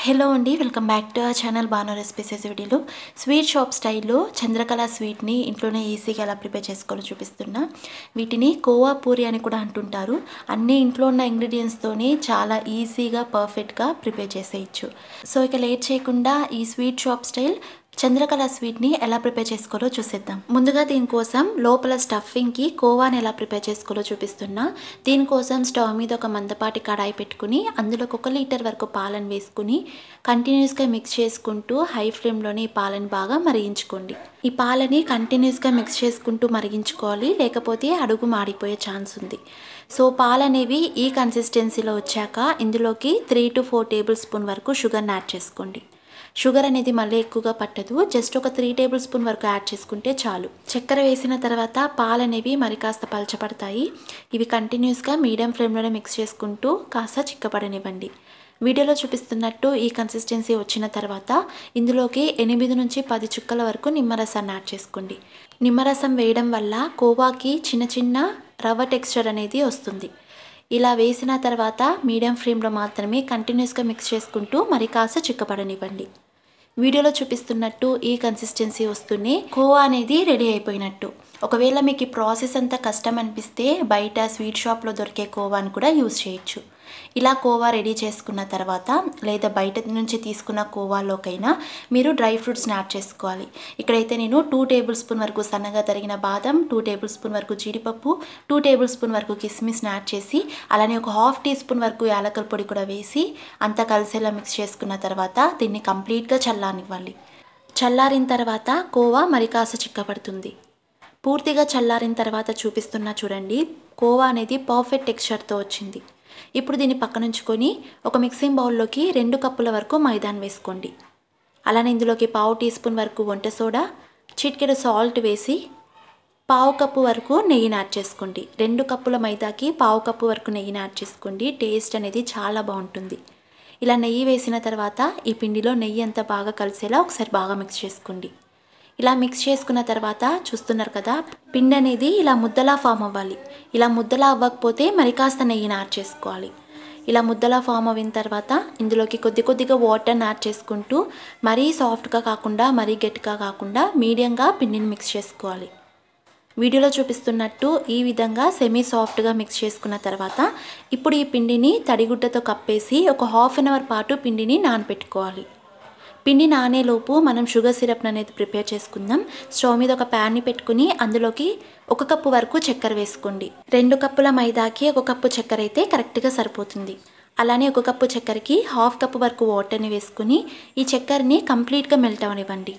hello అండి welcome back to our channel Bano recipes వీడియోలో sweet shop స్టైల్లో చంద్రకళ స్వీట్ని ఇంట్లోనే ఈజీగా ఎలా ప్రిపేర్ చేసుకోవాలో చూపిస్తున్నా వీటిని కోవా పూరి అని కూడా అంటుంటారు అన్ని ఇంట్లో ఉన్న ఇంగ్రీడియంట్స్తోనే చాలా ఈజీగా పర్ఫెక్ట్గా ప్రిపేర్ చేసేయచ్చు సో ఇక లేట్ చేయకుండా ఈ స్వీట్ షాప్ స్టైల్ చంద్రకళ స్వీట్ని ఎలా ప్రిపేర్ చేసుకోవాలో చూసేద్దాం ముందుగా దీనికోసం లోపల స్టఫింగ్కి కోవాని ఎలా ప్రిపేర్ చేసుకోవాలో చూపిస్తున్నా దీనికోసం స్టవ్ మీద ఒక మందపాటి కడాయి పెట్టుకుని అందులో ఒక లీటర్ వరకు పాలను వేసుకుని కంటిన్యూస్గా మిక్స్ చేసుకుంటూ హై ఫ్లేమ్లోనే ఈ పాలను బాగా మరిగించుకోండి ఈ పాలని కంటిన్యూస్గా మిక్స్ చేసుకుంటూ మరిగించుకోవాలి లేకపోతే అడుగు మాడిపోయే ఛాన్స్ ఉంది సో పాలు అనేవి ఈ కన్సిస్టెన్సీలో వచ్చాక ఇందులోకి three to four table spoon వరకు షుగర్ని యాడ్ చేసుకోండి షుగర్ అనేది మళ్ళీ ఎక్కువగా పట్టదు జస్ట్ ఒక త్రీ టేబుల్ స్పూన్ వరకు యాడ్ చేసుకుంటే చాలు చక్కెర వేసిన తర్వాత పాలు అనేవి మరి కాస్త పలచపడతాయి ఇవి కంటిన్యూస్గా మీడియం ఫ్లేమ్లోనే మిక్స్ చేసుకుంటూ కాస్త చిక్కపడనివ్వండి వీడియోలో చూపిస్తున్నట్టు ఈ కన్సిస్టెన్సీ వచ్చిన తర్వాత ఇందులోకి ఎనిమిది నుంచి పది చుక్కల వరకు నిమ్మరసాన్ని యాడ్ చేసుకోండి నిమ్మరసం వేయడం వల్ల కోవాకి చిన్న చిన్న రవ్వ టెక్స్చర్ అనేది వస్తుంది ఇలా వేసిన తర్వాత మీడియం ఫ్లేమ్లో మాత్రమే కంటిన్యూస్గా మిక్స్ చేసుకుంటూ మరి కాస్త చిక్కపడనివ్వండి వీడియోలో చూపిస్తున్నట్టు ఈ కన్సిస్టెన్సీ వస్తూనే కోవా అనేది రెడీ అయిపోయినట్టు ఒకవేళ మీకు ఈ ప్రాసెస్ అంతా కష్టం అనిపిస్తే బయట స్వీట్ షాప్లో దొరికే కోవాని కూడా యూజ్ చేయొచ్చు ఇలా కోవా రెడీ చేసుకున్న తర్వాత లేదా బయట నుంచి తీసుకున్న కోవాలోకైనా మీరు డ్రై ఫ్రూట్స్ని యాడ్ చేసుకోవాలి ఇక్కడైతే నేను టూ టేబుల్ స్పూన్ వరకు సన్నగా తరిగిన బాదం టూ టేబుల్ స్పూన్ వరకు జీడిపప్పు టూ టేబుల్ స్పూన్ వరకు కిస్మిస్ని యాడ్ చేసి అలానే ఒక హాఫ్ టీ స్పూన్ వరకు యాలకల పొడి కూడా వేసి అంతా కలిసేలా మిక్స్ చేసుకున్న తర్వాత దీన్ని కంప్లీట్గా చల్లారనివ్వాలి చల్లారిన తర్వాత కోవా మరి కాస్త చిక్కబడుతుంది పూర్తిగా చల్లారిన తర్వాత చూపిస్తున్నా చూడండి కోవా అనేది పర్ఫెక్ట్ టెక్స్చర్తో వచ్చింది ఇప్పుడు దీన్ని పక్కనుంచుకొని ఒక మిక్సింగ్ బౌల్లోకి రెండు కప్పుల వరకు మైదాన్ వేసుకోండి అలానే ఇందులోకి పావు టీ స్పూన్ వరకు వంట సోడా చిటికెడు సాల్ట్ వేసి పావు కప్పు వరకు నెయ్యిని యాడ్ చేసుకోండి రెండు కప్పుల మైదాకి పావు కప్పు వరకు నెయ్యిని యాడ్ చేసుకోండి టేస్ట్ అనేది చాలా బాగుంటుంది ఇలా నెయ్యి వేసిన తర్వాత ఈ పిండిలో నెయ్యి అంతా బాగా కలిసేలా ఒకసారి బాగా మిక్స్ చేసుకోండి ఇలా మిక్స్ చేసుకున్న తర్వాత చూస్తున్నారు కదా పిండి అనేది ఇలా ముద్దలా ఫామ్ అవ్వాలి ఇలా ముద్దలా అవ్వకపోతే మరి కాస్త నెయ్యిని యాడ్ చేసుకోవాలి ఇలా ముద్దలా ఫామ్ అయిన తర్వాత ఇందులోకి కొద్ది కొద్దిగా వాటర్ని యాడ్ చేసుకుంటూ మరీ సాఫ్ట్గా కాకుండా మరీ గట్టిగా కాకుండా మీడియంగా పిండిని మిక్స్ చేసుకోవాలి వీడియోలో చూపిస్తున్నట్టు ఈ విధంగా సెమీ సాఫ్ట్గా మిక్స్ చేసుకున్న తర్వాత ఇప్పుడు ఈ పిండిని తడిగుడ్డతో కప్పేసి ఒక హాఫ్ అన్ అవర్ పాటు పిండిని నానబెట్టుకోవాలి పిండి నానేలోపు మనం షుగర్ సిరప్ అనేది ప్రిపేర్ చేసుకుందాం స్టవ్ మీద ఒక ప్యాన్ని పెట్టుకుని అందులోకి ఒక కప్పు వరకు చక్కెర వేసుకోండి రెండు కప్పుల మైదాకి ఒక కప్పు చక్కెర అయితే కరెక్ట్గా సరిపోతుంది అలానే ఒక కప్పు చక్కెరకి హాఫ్ కప్పు వరకు వాటర్ని వేసుకుని ఈ చక్కెరని కంప్లీట్గా మెల్ట్ అవనివ్వండి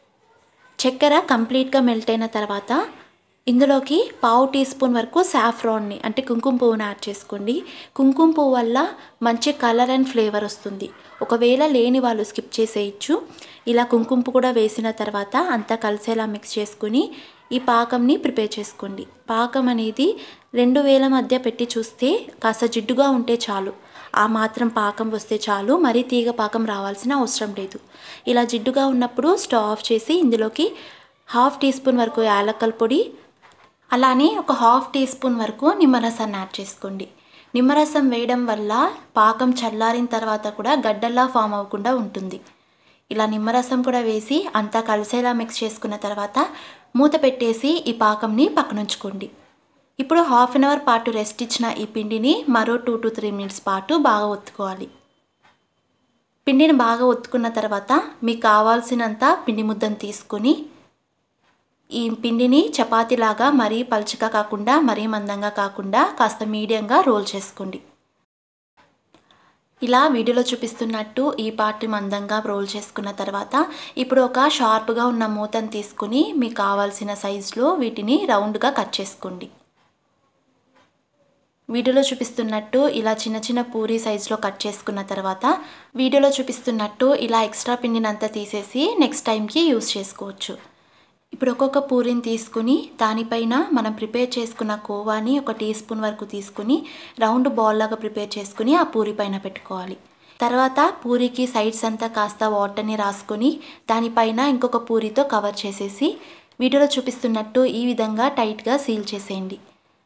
చక్కెర కంప్లీట్గా మెల్ట్ అయిన తర్వాత ఇందులోకి పావు టీ స్పూన్ వరకు సాఫ్రాన్ని అంటే కుంకుమ పువ్వును యాడ్ చేసుకోండి కుంకుమ పువ్వు వల్ల మంచి కలర్ అండ్ ఫ్లేవర్ వస్తుంది ఒకవేళ లేని వాళ్ళు స్కిప్ చేసేయచ్చు ఇలా కుంకుమ పువ్వు కూడా వేసిన తర్వాత అంతా కలిసేలా మిక్స్ చేసుకుని ఈ పాకంని ప్రిపేర్ చేసుకోండి పాకం అనేది రెండు వేల మధ్య పెట్టి చూస్తే కాస్త జిడ్డుగా ఉంటే చాలు ఆ మాత్రం పాకం వస్తే చాలు మరీ తీగ పాకం రావాల్సిన అవసరం లేదు ఇలా జిడ్డుగా ఉన్నప్పుడు స్టవ్ ఆఫ్ చేసి ఇందులోకి హాఫ్ టీ స్పూన్ వరకు యాలక్కల పొడి అలానే ఒక హాఫ్ టీ స్పూన్ వరకు నిమ్మరసాన్ని యాడ్ చేసుకోండి నిమ్మరసం వేయడం వల్ల పాకం చల్లారిన తర్వాత కూడా గడ్డల్లా ఫామ్ అవ్వకుండా ఉంటుంది ఇలా నిమ్మరసం కూడా వేసి అంతా కలిసేలా మిక్స్ చేసుకున్న తర్వాత మూత పెట్టేసి ఈ పాకంని పక్కనుంచుకోండి ఇప్పుడు హాఫ్ అన్ అవర్ పాటు రెస్ట్ ఇచ్చిన ఈ పిండిని మరో టూ టు త్రీ మినిట్స్ పాటు బాగా ఒత్తుకోవాలి పిండిని బాగా ఒత్తుకున్న తర్వాత మీకు కావాల్సినంత పిండి ముద్దను తీసుకొని ఈ పిండిని చపాతీలాగా మరీ పలుచగా కాకుండా మరీ మందంగా కాకుండా కాస్త మీడియంగా రోల్ చేసుకోండి ఇలా వీడియోలో చూపిస్తున్నట్టు ఈ పార్ట్ మందంగా రోల్ చేసుకున్న తర్వాత ఇప్పుడు ఒక షార్ప్గా ఉన్న మూతను తీసుకుని మీకు కావాల్సిన సైజులో వీటిని రౌండ్గా కట్ చేసుకోండి వీడియోలో చూపిస్తున్నట్టు ఇలా చిన్న చిన్న పూరి సైజులో కట్ చేసుకున్న తర్వాత వీడియోలో చూపిస్తున్నట్టు ఇలా ఎక్స్ట్రా పిండినంతా తీసేసి నెక్స్ట్ టైంకి యూస్ చేసుకోవచ్చు ఇప్పుడు ఒక్కొక్క పూరిని తీసుకుని దానిపైన మనం ప్రిపేర్ చేసుకున్న కోవాని ఒక టీ స్పూన్ వరకు తీసుకుని రౌండ్ బాల్ లాగా ప్రిపేర్ చేసుకుని ఆ పూరి పైన పెట్టుకోవాలి తర్వాత పూరికి సైడ్స్ అంతా కాస్త వాటర్ని రాసుకొని దానిపైన ఇంకొక పూరితో కవర్ చేసేసి వీడియోలో చూపిస్తున్నట్టు ఈ విధంగా టైట్గా సీల్ చేసేయండి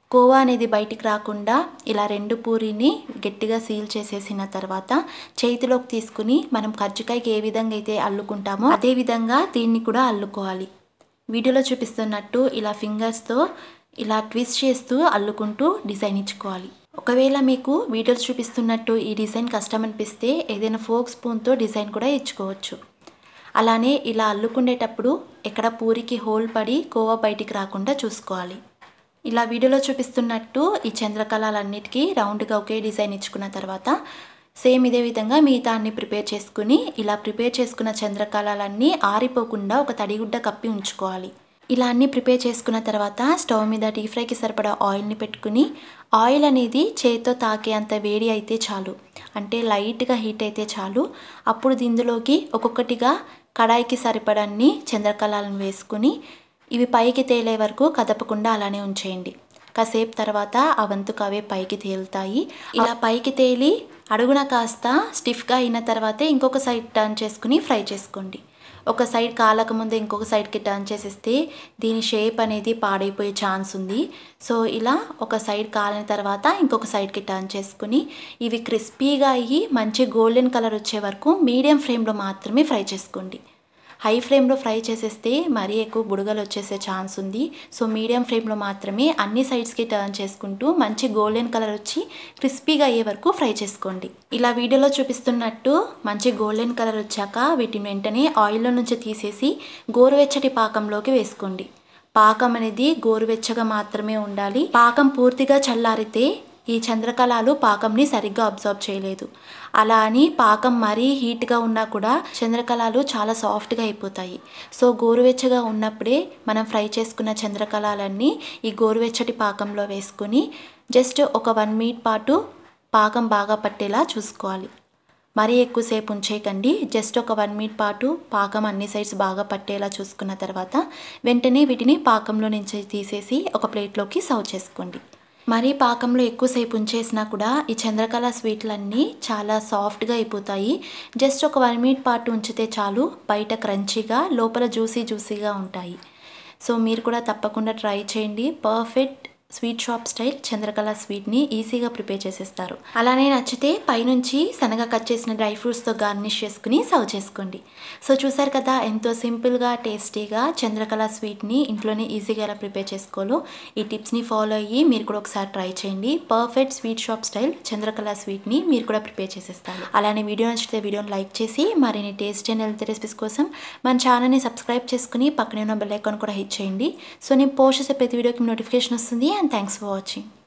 కోవా అనేది బయటికి రాకుండా ఇలా రెండు పూరిని గట్టిగా సీల్ చేసేసిన తర్వాత చేతిలోకి తీసుకుని మనం కజ్జికాయకి ఏ విధంగా అయితే అల్లుకుంటామో అదే విధంగా దీన్ని కూడా అల్లుకోవాలి వీడియోలో చూపిస్తున్నట్టు ఇలా ఫింగర్స్తో ఇలా ట్విస్ట్ చేస్తూ అల్లుకుంటూ డిజైన్ ఇచ్చుకోవాలి ఒకవేళ మీకు వీడియోలో చూపిస్తున్నట్టు ఈ డిజైన్ కష్టం అనిపిస్తే ఏదైనా ఫోక్ స్పూన్తో డిజైన్ కూడా ఇచ్చుకోవచ్చు అలానే ఇలా అల్లుకునేటప్పుడు ఎక్కడ పూరికి హోల్ పడి కోవా బయటికి రాకుండా చూసుకోవాలి ఇలా వీడియోలో చూపిస్తున్నట్టు ఈ చంద్రకళలన్నిటికీ రౌండ్గా ఒకే డిజైన్ ఇచ్చుకున్న తర్వాత సేమ్ ఇదే విధంగా మిగతా అన్ని ప్రిపేర్ చేసుకుని ఇలా ప్రిపేర్ చేసుకున్న చంద్రకళలన్నీ ఆరిపోకుండా ఒక తడిగుడ్డ కప్పి ఉంచుకోవాలి ఇలా అన్ని ప్రిపేర్ చేసుకున్న తర్వాత స్టవ్ మీద డీప్ ఫ్రైకి సరిపడా ఆయిల్ని పెట్టుకుని ఆయిల్ అనేది చేతితో తాకే అంత వేడి అయితే చాలు అంటే లైట్గా హీట్ అయితే చాలు అప్పుడు ఇందులోకి ఒక్కొక్కటిగా కడాయికి సరిపడన్ని చంద్రకళలను వేసుకుని ఇవి పైకి తేలే వరకు కదపకుండా అలానే ఉంచేయండి కాసేపు తర్వాత ఆ వంతుకు అవే పైకి తేలుతాయి ఇలా పైకి తేలి అడుగున కాస్త స్టిఫ్గా అయిన తర్వాతే ఇంకొక సైడ్ టర్న్ చేసుకుని ఫ్రై చేసుకోండి ఒక సైడ్ కాలక ముందు ఇంకొక సైడ్కి టర్న్ చేసేస్తే దీని షేప్ అనేది పాడైపోయే ఛాన్స్ ఉంది సో ఇలా ఒక సైడ్ కాలిన తర్వాత ఇంకొక సైడ్కి టర్న్ చేసుకుని ఇవి క్రిస్పీగా అయ్యి మంచి గోల్డెన్ కలర్ వచ్చే వరకు మీడియం ఫ్లేమ్లో మాత్రమే ఫ్రై చేసుకోండి హై ఫ్లేమ్లో ఫ్రై చేసేస్తే మరీ ఎక్కువ బుడగలు వచ్చేసే ఛాన్స్ ఉంది సో మీడియం ఫ్లేమ్లో మాత్రమే అన్ని సైడ్స్కి టర్న్ చేసుకుంటూ మంచి గోల్డెన్ కలర్ వచ్చి క్రిస్పీగా అయ్యే వరకు ఫ్రై చేసుకోండి ఇలా వీడియోలో చూపిస్తున్నట్టు మంచి గోల్డెన్ కలర్ వచ్చాక వీటిని వెంటనే ఆయిల్లో నుంచి తీసేసి గోరువెచ్చటి పాకంలోకి వేసుకోండి పాకం అనేది గోరువెచ్చగా మాత్రమే ఉండాలి పాకం పూర్తిగా చల్లారితే ఈ చంద్రకళాలు పాకంని సరిగ్గా అబ్జర్వ్ చేయలేదు అలా అని పాకం మరీ హీట్గా ఉన్నా కూడా చంద్రకళాలు చాలా సాఫ్ట్గా అయిపోతాయి సో గోరువెచ్చగా ఉన్నప్పుడే మనం ఫ్రై చేసుకున్న చంద్రకళాలన్నీ ఈ గోరువెచ్చటి పాకంలో వేసుకుని జస్ట్ ఒక వన్ మినిట్ పాటు పాకం బాగా పట్టేలా చూసుకోవాలి మరీ ఎక్కువసేపు ఉంచేయకండి జస్ట్ ఒక వన్ మినిట్ పాటు పాకం అన్ని సైడ్స్ బాగా పట్టేలా చూసుకున్న తర్వాత వెంటనే వీటిని పాకంలో నుంచి తీసేసి ఒక ప్లేట్లోకి సర్వ్ చేసుకోండి మరీ పాకంలో ఎక్కువసేపు ఉంచేసినా కూడా ఈ చంద్రకళ స్వీట్లన్నీ చాలా సాఫ్ట్గా అయిపోతాయి జస్ట్ ఒక వన్ మినిట్ పాటు ఉంచితే చాలు బయట క్రంచీగా లోపల జ్యూసీ జ్యూసీగా ఉంటాయి సో మీరు కూడా తప్పకుండా ట్రై చేయండి perfect sweet shop style Chandrakala స్వీట్ని ఈజీగా ప్రిపేర్ చేసేస్తారు అలానే నచ్చితే పైనుంచి సన్నగా కట్ చేసిన డ్రై ఫ్రూట్స్తో గార్నిష్ చేసుకుని సర్వ్ చేసుకోండి సో చూసారు కదా ఎంతో సింపుల్గా టేస్టీగా చంద్రకళ స్వీట్ని ఇంట్లోనే ఈజీగా ఎలా ప్రిపేర్ చేసుకోవాలో ఈ టిప్స్ని ఫాలో అయ్యి మీరు కూడా ఒకసారి ట్రై చేయండి perfect sweet shop style Chandrakala స్వీట్ని మీరు కూడా ప్రిపేర్ చేసేస్తారు అలానే వీడియో నచ్చితే వీడియోని లైక్ చేసి మరిన్ని టేస్ట్ అండ్ హెల్త్ రెసిపీస్ కోసం మన ఛానల్ని సబ్స్క్రైబ్ చేసుకుని పక్కనే ఉన్న బెల్ ఐకాన్ కూడా హిట్ చేయండి సో నేను పోస్ట్ చేసే ప్రతి వీడియోకి నోటిఫికేషన్ వస్తుంది అండ్ థ్యాంక్స్ ఫర్ వాచింగ్